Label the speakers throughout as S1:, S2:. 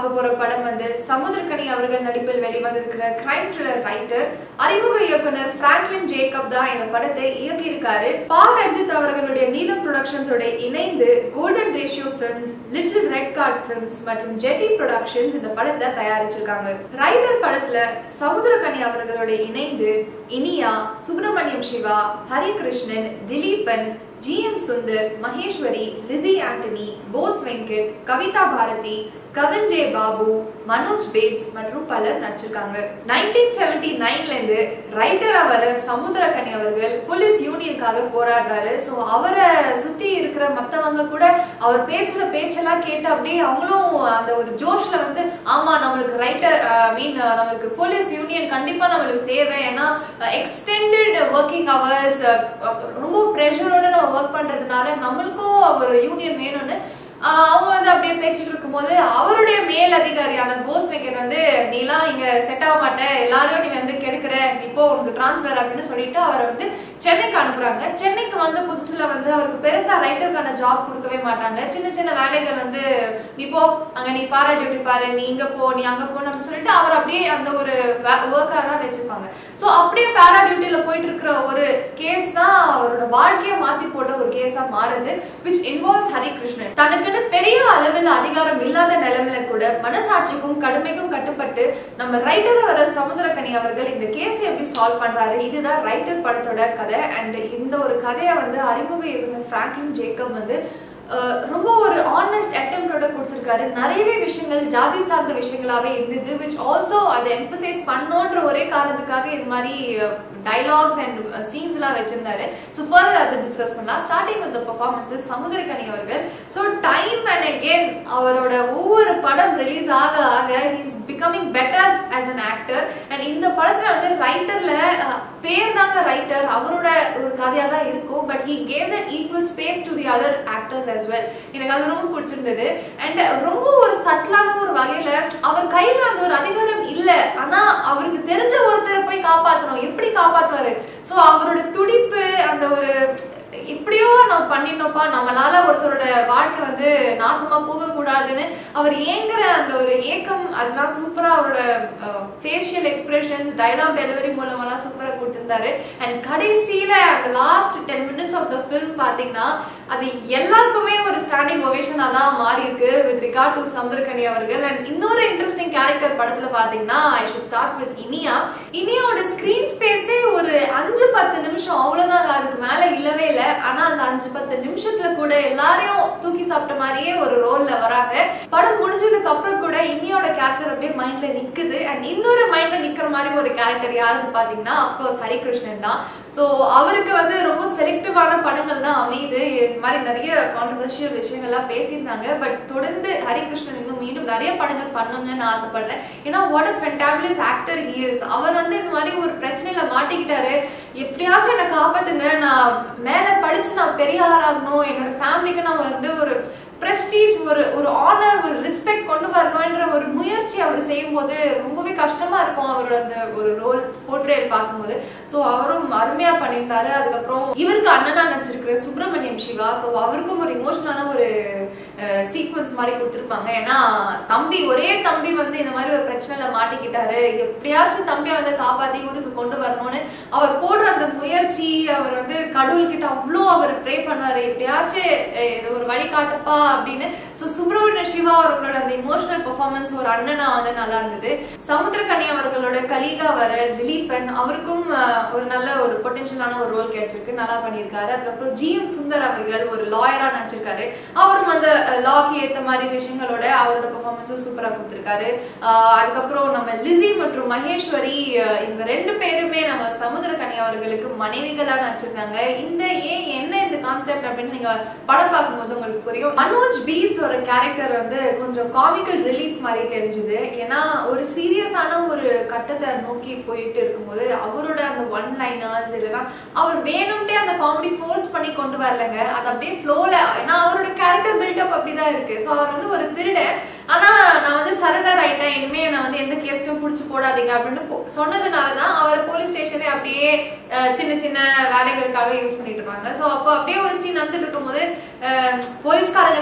S1: பார்க்க போற படம் வந்து சமுத்திரக்கனி அவர்கள் நடிப்பில் வெளிவந்திருக்கிற கிரைம் த்ரில்லர் ரைட்டர் அறிமுக இயக்குனர் பிராங்க்லின் ஜேக்கப் தான் இந்த படத்தை இயக்கியிருக்காரு பா ரஞ்சித் அவர்களுடைய நீலம் ப்ரொடக்ஷன்ஸோட இணைந்து golden ratio films little red card films மற்றும் ஜெட்டி ப்ரொடக்ஷன்ஸ் இந்த படத்தை தயாரிச்சிருக்காங்க ரைட்டர் படத்துல சமுத்திரக்கனி அவர்களோட இணைந்து Iniya Subramaniam Siva Harikrishnan Dileepan G M Sundar Maheswari Lissy Antony Bose Venkat Kavitha Bharathi Kavin J Babu Manoj பேட்ஸ் மற்றும் பலர் நடிச்சிருக்காங்க நைன்டீன் செவன்டி நைன்ல இருந்து ரைட்டர் அவர் சமுத்திரகனி அவர்கள் போலீஸ் யூனியனுக்காக போராடுறாரு ஸோ அவரை சுத்தி இருக்கிற மத்தவங்க கூட அவர் பேசுற பேச்செல்லாம் கேட்டு அப்படியே அவங்களும் அந்த ஒரு ஜோஷ்ல வந்து ஆமா நம்மளுக்கு ரைட்டர் மீன் நம்மளுக்கு போலீஸ் யூனியன் கண்டிப்பா நம்மளுக்கு தேவை ஏன்னா எக்ஸ்டெண்டட் ஒர்க்கிங் ஹவர்ஸ் ரொம்ப ப்ரெஷரோட நம்ம ஒர்க் பண்றதுனால நம்மளுக்கும் ஒரு யூனியன் வேணும்னு ஆஹ் அவங்க வந்து அப்படியே பேசிட்டு இருக்கும்போது அவருடைய மேல் அதிகாரியான போஸ் வெங்கட் வந்து நீலாம் இங்க செட் ஆக மாட்டே எல்லாரும் நீ வந்து கெடுக்கிற இப்போ உனக்கு டிரான்ஸ்ஃபர் அப்படின்னு சொல்லிட்டு அவரை வந்து சென்னைக்கு அனுப்புறாங்க சென்னைக்கு வந்து புதுசுல வந்து அவருக்கு பெருசா ரைட்டருக்கான ஜாப் கொடுக்கவே மாட்டாங்க சின்ன சின்ன வேலைகள் வந்து நீ போ அங்க நீ பாரா டியூட்டி பாரு நீ இங்க போ நீ அங்க போ அப்படின்னு சொல்லிட்டு அவர் அப்படியே அந்த ஒரு ஒர்க்கா தான் வச்சிருப்பாங்க சோ அப்படியே பாரா டியூட்டில போயிட்டு இருக்கிற ஒரு கேஸ் தான் அவரோட வாழ்க்கையை மாத்தி போட்ட ஒரு கேஸா மாறுது விச் இன்வால்வ்ஸ் ஹரிகிருஷ்ணன் தனக்குன்னு பெரிய அளவில் அதிகாரம் இல்லாத நிலைமையில கூட மனசாட்சிக்கும் கடுமைக்கும் கட்டுப்பட்டு நம்ம ரைட்டர் வர சமுத்திரக்கனி அவர்கள் இந்த கேஸை எப்படி சால்வ் பண்றாரு இதுதான் ரைட்டர் படத்தோட கதை அண்ட் இந்த ஒரு கதையை வந்து அறிமுக இயக்குனர் பிராங்க்லின் ஜேக்கப் வந்து அஹ், ரொம்ப ஒரு ஆனஸ்ட் அட்டெம்ப்டோட கொடுத்துருக்காரு நிறையவே விஷயங்கள் ஜாதி சார்ந்த விஷயங்களாவே இருந்தது விச் ஆல்சோ அதை எம்பசைஸ் பண்ணோன்ற ஒரே காரணத்துக்காக இது மாதிரி டைலாக்ஸ் அண்ட் சீன்ஸ்லாம் வச்சிருந்தாரு ஸோ ஃபர்தர் அதை டிஸ்கஸ் பண்ணலாம் ஸ்டார்டிங் வித் பர்ஃபார்மன்ஸஸ் சமுதிரக்கனி அவர்கள் ஸோ டைம் அண்ட் அகேன் அவரோட ஒவ்வொரு படம் ரிலீஸ் ஆக ஆக is becoming better as an actor and இந்த படத்துல வந்து ரைட்டர்ல பேர் தாங்க ரைட்டர் அவரோட ஒரு கதையா தான் இருக்கும் but he gave that equal space to the other actors as well எனக்கு அது ரொம்ப பிடிச்சிருந்தது அண்ட் ரொம்ப ஒரு சட்டலான ஒரு வகையில அவர் கையில அந்த ஒரு அதிகாரம் இல்ல ஆனா அவருக்கு தெரிஞ்ச ஒருத்தரை போய் காப்பாத்தணும் எப்படி காப்பாத்துவாரு சோ அவரோட துடிப்பு அந்த ஒரு எப்படியோ நம்ம பண்ணிட்டோம்ப்பா நம்மளால ஒருத்தரோட வாழ்க்கை வந்து நாசமா போக கூடாதுன்னு அவர் ஏங்குற அந்த ஒரு ஏக்கம் அதெல்லாம் சூப்பரா அவரோட ஃபேஷியல் எக்ஸ்பிரஷன்ஸ் டைலாக் டெலிவரி மூலமெல்லாம் சூப்பரா கொடுத்திருந்தாரு அண்ட் கடைசியில அந்த last ten minutes of the film பாத்தீங்கன்னா அது எல்லாருக்குமே ஒரு ஸ்டாண்டிங் ஒவேஷனா தான் மாறி இருக்கு வித் ரிகார்ட் டு சமுத்திரகனி அவர்கள் அண்ட் இன்னொரு இன்ட்ரெஸ்டிங் கேரக்டர் படத்துல பாத்தீங்கன்னா I should start with Iniya இனியாவோட ஸ்கிரீன் ஸ்பேஸே ஒரு அஞ்சு பத்து நிமிஷம் அவ்வளவுதான் அதுக்கு மேல இல்லவே இல்லை ஆனா அந்த அஞ்சு பத்து நிமிஷத்துல கூட எல்லாரையும் தூக்கி சாப்பிட்ட மாதிரியே ஒரு ரோல்ல வராங்க படம் முடிஞ்சதுக்கு அப்புறம் கூட இனியோட கேரக்டர் அப்படியே மைண்ட்ல நிக்குது அண்ட் இன்னொரு மைண்ட்ல நிக்கிற மாதிரி ஒரு கேரக்டர் யாருன்னு பாத்தீங்கன்னா அப்கோர்ஸ் ஹரிகிருஷ்ணன் தான் ஸோ அவருக்கு வந்து ரொம்ப செலக்டிவான படங்கள் தான் அமையுது இந்த மாதிரி நிறைய கான்ட்ரவர்ஷியல் விஷயங்கள்லாம் பேசியிருந்தாங்க பட் தொடர்ந்து ஹரிகிருஷ்ணன் இன்னும் மீண்டும் நிறைய படங்கள் பண்ணணும்னு நான் ஆசைப்படுறேன் ஏன்னா what a fantabulous actor is அவர் வந்து இந்த மாதிரி ஒரு பிரச்சனையில மாட்டிக்கிட்டாரு எப்படியாச்சும் என்னை காப்பாத்துங்க நான் மேல படிச்சு நான் பெரிய ஆளாகணும் என்னோட ஃபேமிலிக்கு நான் வந்து ஒரு பிரஸ்டீஜ் ஒரு ஒரு ஆனர் ஒரு ரெஸ்பெக்ட் கொண்டு வரணுன்ற ஒரு முயற்சி அவர் செய்யும்போது ரொம்பவே கஷ்டமா இருக்கும் அவரோட அந்த ஒரு ரோல் போர்ட்ரேல் பார்க்கும்போது ஸோ அவரும் அருமையா பண்ணியிருந்தாரு அதுக்கப்புறம் இவருக்கு அண்ணனா நடிச்சிருக்கிற சுப்பிரமணியம் சிவா ஸோ அவருக்கும் ஒரு இமோஷனலான ஒரு சீக்வன்ஸ் மாதிரி கொடுத்துருப்பாங்க ஏன்னா தம்பி ஒரே தம்பி வந்து இந்த மாதிரி ஒரு பிரச்சனையில மாட்டிக்கிட்டாரு எப்படியாச்சும் தம்பியை வந்து காப்பாத்தி ஊருக்கு கொண்டு வரணும்னு அவர் போடுற அந்த முயற்சி அவர் வந்து கடவுள்கிட்ட அவ்வளோ அவர் ப்ரே பண்ணுவாரு எப்படியாச்சும் அஹ், இது ஒரு வழி காட்டுப்பா அப்படின்னு ஸோ சுப்பிரமணிய சிவா அவர்களோட அந்த இமோஷனல் பெர்ஃபார்மன்ஸ் ஒரு அண்ணனா வந்து நல்லா இருந்தது சமுத்திரகனி அவர்களோட கலீகா வர திலீபன் அவருக்கும் அஹ், ஒரு நல்ல ஒரு பொட்டன்ஷியலான ஒரு ரோல் கிடைச்சிருக்கு நல்லா பண்ணியிருக்காரு அதுக்கப்புறம் ஜி எம் சுந்தர் அவர்கள் ஒரு லாயரா நடிச்சிருக்காரு அவரும் அந்த லாக்கு ஏத்த மாதிரி விஷயங்களோட அவரோட பெர்ஃபார்மன்ஸும் சூப்பரா கொடுத்திருக்காரு ஆஹ் அதுக்கப்புறம் நம்ம லிசி மற்றும் மகேஸ்வரி ஆஹ் இவங்க ரெண்டு பேருமே நம்ம சமுத்திரகனி அவர்களுக்கு மனைவிகளா நடிச்சிருக்காங்க இந்த ஏன் என்ன இந்த கான்செப்ட் அப்படின்னு நீங்க படம் பார்க்கும்போது உங்களுக்கு புரியும் மனோஜ் பீட்ஸ் ஒரு கேரக்டர் வந்து கொஞ்சம் காமிக்கல் ரிலீஃப் மாதிரி தெரிஞ்சுது ஏன்னா ஒரு சீரியஸான ஒரு கட்டத்தை நோக்கி போயிட்டு இருக்கும்போது அவரோட அந்த ஒன் லைனர்ஸ் இல்லைன்னா அவர் வேணும்ட்டே அந்த காமெடி ஃபோர்ஸ் பண்ணி கொண்டு வரலங்க அது அப்படியே ஃப்ளோல ஏன்னா அவரோட கேரக்டர் பில்டப் அப்படிதான் இருக்கு ஸோ அவர் வந்து ஒரு திருடன் ஆனா நான் வந்து சரண்டர் ஆயிட்டேன் இனிமே நான் வந்து எந்த கேஸ்லயும் புடிச்சு போடாதீங்க அப்படின்னு போ- சொன்னதுனாலதான் அவர் போலீஸ் ஸ்டேஷனே அப்படியே அஹ், சின்ன சின்ன வேலைகளுக்காக யூஸ் பண்ணிட்டு இருப்பாங்க ஸோ அப்போ அப்படியே ஒரு சீன் நடந்துட்டு இருக்கும்போது அஹ், போலீஸ்காரங்க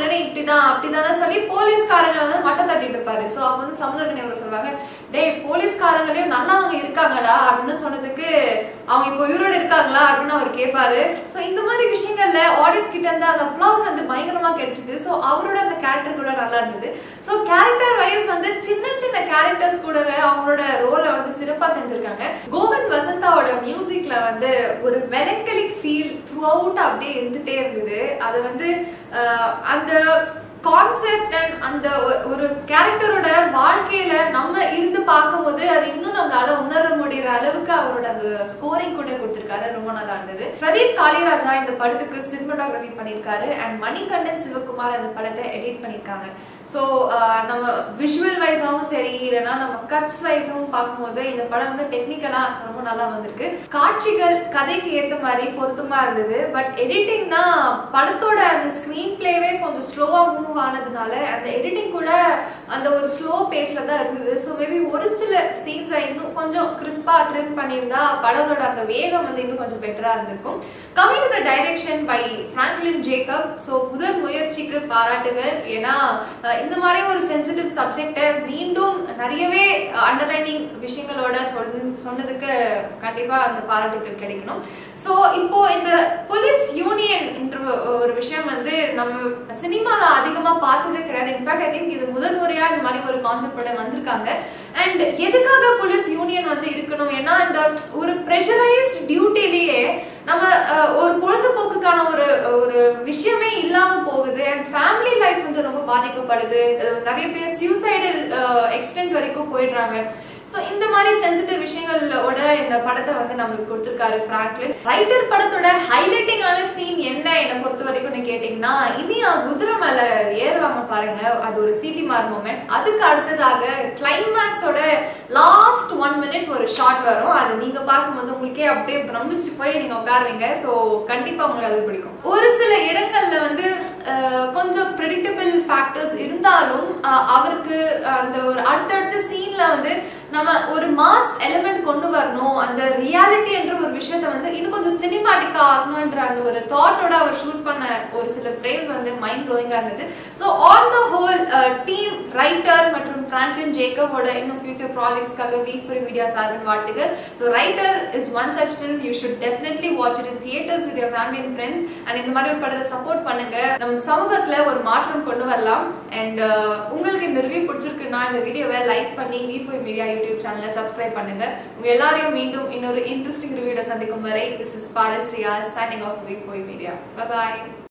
S1: வில்லனே இப்படிதான் அப்படிதானே சொல்லி போலீஸ்காரங்க வந்து மட்டம் தட்டிட்டு இருப்பாரு சோ அப்ப வந்து சமுதிரக்கணி அவர் சொல்லுவாங்க டேய் போலீஸ்காரங்களையும் நல்லவங்க இருக்காங்கடா அப்படின்னு சொன்னதுக்கு அவங்க இப்போ உயிரோடு இருக்காங்களா அப்படின்னு அவர் கேட்பாரு சோ இந்த மாதிரி விஷயங்கள்ல ஆடியன்ஸ் கிட்ட இருந்து அந்த அப்ளாஸ் வந்து பயங்கரமா கிடைச்சது சோ அவரோட அந்த கேரக்டர் கூட நல்லா இருந்தது சோ கேரக்டர் வைஸ் வந்து சின்ன சின்ன கேரக்டர்ஸ் கூட அவங்களோட ரோலை வந்து சிறப்பா செஞ்சிருக்காங்க கோவிந்த் வசந்தாவோட மியூசிக்ல வந்து ஒரு மெலங்கலிக் ஃபீல் த்ரூ அவுட் அப்படியே இருந்துட்டே இருந்தது அது வந்து அஹ், அந்த கான்செப்ட் அண்ட் அந்த ஒ- ஒரு கேரக்டரோட வாழ்க்கையில நம்ம இருந்து பார்க்கும்போது அது இன்னும் நம்மளால உணர முடியற அளவுக்கு அவரோட அந்த ஸ்கோரிங் கூட கொடுத்திருக்காரு ரொம்ப நல்லா இருந்தது பிரதீப் காளிராஜா இந்த படத்துக்கு சினிமாட்டோகிராஃபி பண்ணியிருக்காரு அண்ட் மணிகண்டன் சிவகுமார் அந்த படத்தை எடிட் பண்ணியிருக்காங்க ஸோ நம்ம விஷுவல் வைஸாவும் சரி இல்லைன்னா நம்ம கட்ஸ் வைஸும் பார்க்கும்போது இந்த படம் வந்து டெக்னிக்கலா ரொம்ப நல்லா வந்திருக்கு காட்சிகள் கதைக்கு ஏத்த மாதிரி பொருத்தமா இருந்தது பட் எடிட்டிங் தான் படத்தோட அந்த ஸ்கிரீன் பிளேவே கொஞ்சம் ஸ்லோவா மூவ் ஆனதுனால அந்த எடிட்டிங் கூட அந்த ஒரு ஸ்லோ பேஸ்ல தான் இருந்தது ஸோ மேபி ஒரு சில சீன்ஸை இன்னும் கொஞ்சம் கிறிஸ்பா ட்ரிம் பண்ணியிருந்தா படத்தோட அந்த வேகம் வந்து இன்னும் கொஞ்சம் பெட்டரா இருந்திருக்கும் coming to the direction by Franklin Jacob so முதல் முயற்சிக்கு பாராட்டுகள் ஏன்னா அஹ், இந்த மாதிரி ஒரு சென்சிட்டிவ் சப்ஜெக்டை மீண்டும் நிறையவே அண்டர்லைனிங் விஷயங்களோட சொன் சொன்னதுக்கு கண்டிப்பா அந்த பாராட்டுகள் கிடைக்கணும் ஸோ இப்போ இந்த போலீஸ் யூனியன் என்ற ஒரு விஷயம் வந்து நம்ம சினிமால அதிகமா பார்த்ததே கிடையாது இன்ஃபேக்ட் ஐ திங்க் இது முதல் முறையா இந்த மாதிரி ஒரு கான்செப்டோட வந்திருக்காங்க அண்ட் எதுக்காக போலீஸ் யூனியன் வந்து இருக்கணும் ஏன்னா இந்த ஒரு ப்ரெஷரைஸ்ட் டியூட்டிலேயே நம்ம அஹ், ஒரு பொழுதுபோக்குக்கான ஒரு ஒரு விஷயமே இல்லாம போகுது அண்ட் ஃபேமிலி லைஃப் வந்து ரொம்ப பாதிக்கப்படுது அஹ், நிறைய பேர் சியூசைடல் எக்ஸ்டென்ட் வரைக்கும் போயிடுறாங்க ஸோ இந்த மாதிரி சென்சிட்டிவ் விஷயங்களோட இந்த படத்தை வந்து நம்மளுக்கு கொடுத்துருக்காரு ஃப்ராங்க்லின் ரைட்டர் படத்தோட ஹைலைட்டிங்கான சீன் என்ன என்னை பொறுத்த வரைக்கும் கேட்டிங்கன்னா இனியா குதிரை மேலே ஏறுவாங்க பாருங்க அது ஒரு சிட்டி மார் மூமெண்ட் அதுக்கு அடுத்ததாக கிளைமேக்ஸோட லாஸ்ட் ஒன் மினிட் ஒரு ஷாட் வரும் அது நீங்க பார்க்கும்போது உங்களுக்கே அப்படியே பிரமிச்சு போய் நீங்க உட்காருவீங்க ஸோ கண்டிப்பா உங்களுக்கு அது பிடிக்கும் ஒரு சில இடங்கள்ல வந்து அஹ், கொஞ்சம் ப்ரெடிக்டபிள் ஃபேக்டர்ஸ் இருந்தாலும் அஹ், அவருக்கு அந்த ஒரு அடுத்தடுத்த சீன்ல வந்து நம்ம ஒரு மாஸ் எலிமெண்ட் கொண்டு வரணும் அந்த ரியாலிட்டி என்ற ஒரு விஷயத்த வந்து இன்னும் கொஞ்சம் சினிமாட்டிக்கா ஆகணும்ன்ற அந்த ஒரு தாட்டோட அவர் ஷூட் பண்ண ஒரு சில ஃப்ரேம்ஸ் வந்து மைண்ட் ப்ளோயிங்கா இருந்தது so on the whole team writer மற்றும் பிராங்க்லின் ஜேக்கபோட இன்னும் ஃபியூச்சர் ப்ராஜெக்ட்ஸ்க்காக வி ஃப்ரீ மீடியா சார்பின் வாழ்த்துகள் so writer is one such film you should definitely watch it in theatres with your family and friends and இந்த மாதிரி ஒரு படத்தை சப்போர்ட் பண்ணுங்க நம்ம சமூகத்துல ஒரு மாற்றம் கொண்டு வரலாம் அண்ட் உங்களுக்கு இந்த ரிவ்யூ பிடிச்சிருக்குன்னா இந்த வீடியோவை லைக் பண்ணி வி ஃபோர் மீடியா யூடியூப் சேனலை சப்ஸ்கிரைப் பண்ணுங்க உங்க எல்லாரையும் மீண்டும் இன்னொரு இன்ட்ரெஸ்டிங் ரிவ்யூட சந்திக்கும் வரை this is Paras Riya signing off V four media bye